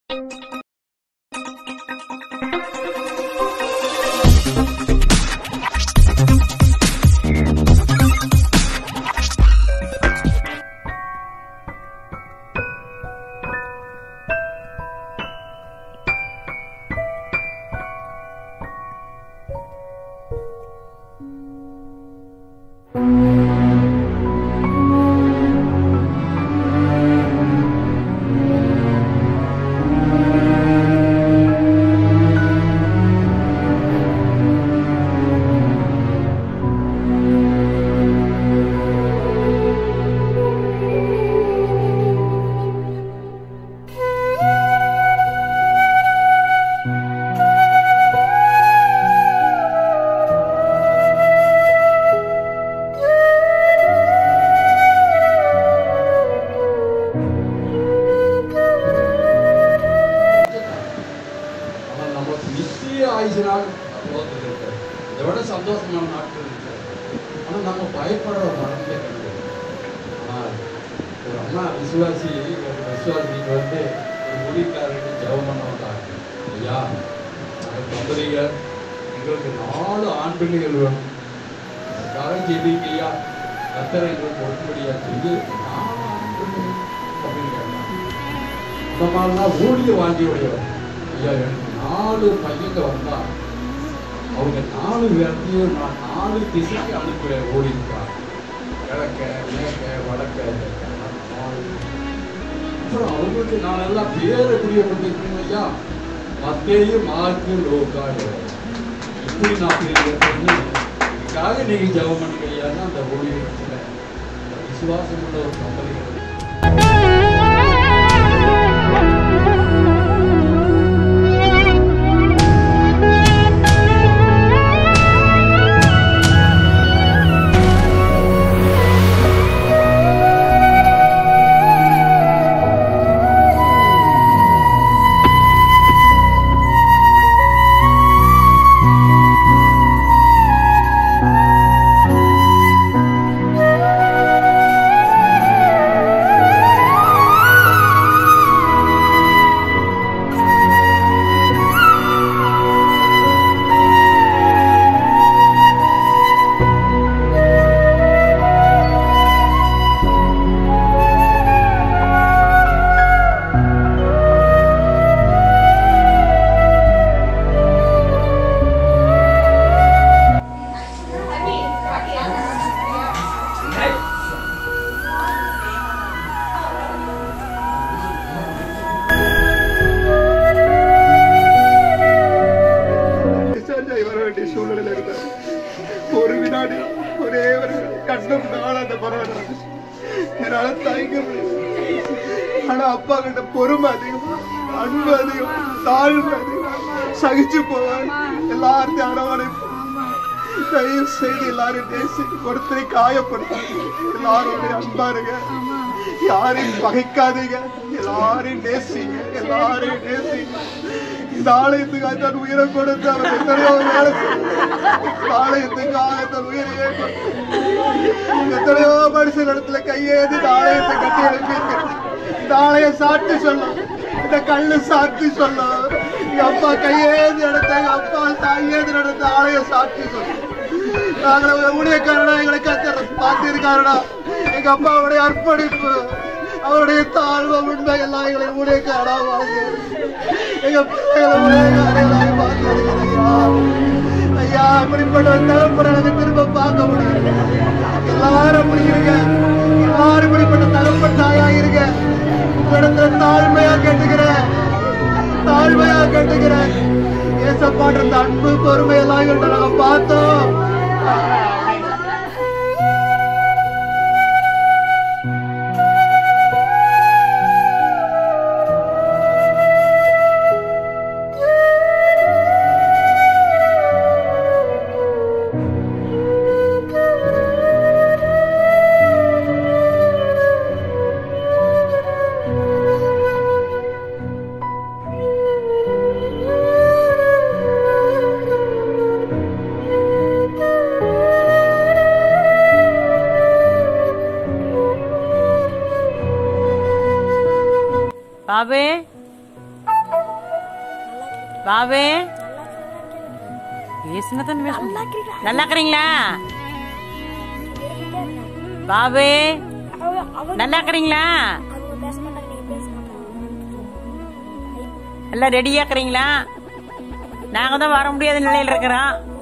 ஆனால் நம்மளுக்கு நித்திய ஆயுசினால் லோகத்தில் இருக்கிறது இதை விட சந்தோஷமான நாட்கள் இருக்கிறது ஆனால் நம்ம பயப்படுற மரணத்தை கண்டு ஆனால் ஒரு அண்ணா விசுவாசி ஒரு விசுவாசிக்கு வந்து ஒரு மொழிக்காரருக்கு ஜெபம் பண்ண வந்தாங்க ஐயா நாங்கள் தம்பதிகள் எங்களுக்கு நாலு ஆண் பிள்ளைகள் வேணும் அதுக்காக ஜெபிங்க ஐயா கத்தரை எங்களுக்கு கொடுக்கும்படியா சொல்லி நாலு ஆண் பிள்ளைகள் அப்படின்னு கேட்டாங்க அந்த மாதிரிலாம் ஊழிய வாஞ்சியுடையவர் ஐயா எனக்கு நாலு பையங்க வந்தா அவங்க நாலு பேர்த்தையும் நான் நாலு திசைக்கு அனுப்புவேன் ஓடி இருக்காங்க கிழக்க மேற்க வடக்க தெற்க. நாலு. அப்புறம் அவங்களுக்கு நான் எல்லாம் பேரை புரியப்பட்டிருக்கேன் ஐயா மத்தேயு மார்க்கு லோகா யோவான். இப்படி நான் பிரிவு பண்ணி இதுக்காக நீங்க ஜெபம் பண்ணுங்க ஐயான்னு அந்த ஊழியத்தில் விசுவாசம் உள்ள ஒரு கம்பெனிகள் டிஸ்சார்ஜ் ஆகி வர வேண்டிய சூழ்நிலையில இருந்தார் ஒரு வினாடி ஒரே ஒரு கண்ணும் நாள் அந்த பரவாயில்ல என்னால தாய்க்க முடியல ஆனா அப்பா கிட்ட பொறுமை அதிகம் அன்பு அதிகம் தாழ்வு அதிகம் சகிச்சு போவார் எல்லாத்தையும் அரவணைப்பு தயவு செய்து எல்லாரும் நேசி ஒருத்தரை காயப்படுத்தாங்க எல்லாரோட அன்பா இருங்க யாரையும் பகைக்காதீங்க எல்லாரையும் நேசிங்க எல்லாரையும் நேசிங்க இந்த ஆலயத்துக்காக தன் உயிரை கொடுத்து அவர் எத்தனையோ வேலை செய்தார். இந்த ஆலயத்துக்காக தன் உயிரையே கொடுத்தார். எத்தனையோ மனுஷன் இடத்துல கையேந்தி இந்த ஆலயத்தை கட்டி எழுப்பியிருக்கிறார் இந்த ஆலயம் சாட்சி சொல்லும் இந்த கல்லு சாட்சி சொல்லும் எங்க அப்பா கையேந்தி நடத்த எங்க அப்பா தாயேந்தி நடத்த ஆலயம் சாட்சி சொல்லும் நாங்கள ஊழியக்காரனா எங்களை கத்தர் பார்த்திருக்காரனா எங்க அப்பாவுடைய அர்ப்பணிப்பு அவருடைய தாழ்வு உண்மை எல்லாம் எங்களை ஊழியக்காரனா வாழ்ந்து எங்க பிள்ளைகளை ஊழியக்காரர்களாக பார்த்திருக்கிறேன் ஐயா ஐயா இப்படிப்பட்ட ஒரு தகப்பனை நாங்க திரும்ப பார்க்க முடியும் எல்லாரும் அப்படி இருங்க எல்லாரும் இப்படிப்பட்ட தகப்பன் தாயா இருங்க உங்களிடத்துல தாழ்மையா கேட்டுக்கிறேன் தாழ்மையா கேட்டுக்கிறேன் ஏசப்பாட்டு அந்த அன்பு பொறுமை எல்லாம் எங்கள்கிட்ட நாங்க பார்த்தோம் பாபு பாபு பேசுனதான் நல்லா இருக்கிறீங்களா பாபு நல்லா இருக்கிறீங்களா அவங்க பேச மாட்டாங்க நீங்க பேச மாட்டாங்க எல்லாம் ரெடியா இருக்கிறீங்களா நாங்க தான் வர முடியாத நிலையில இருக்கிறோம்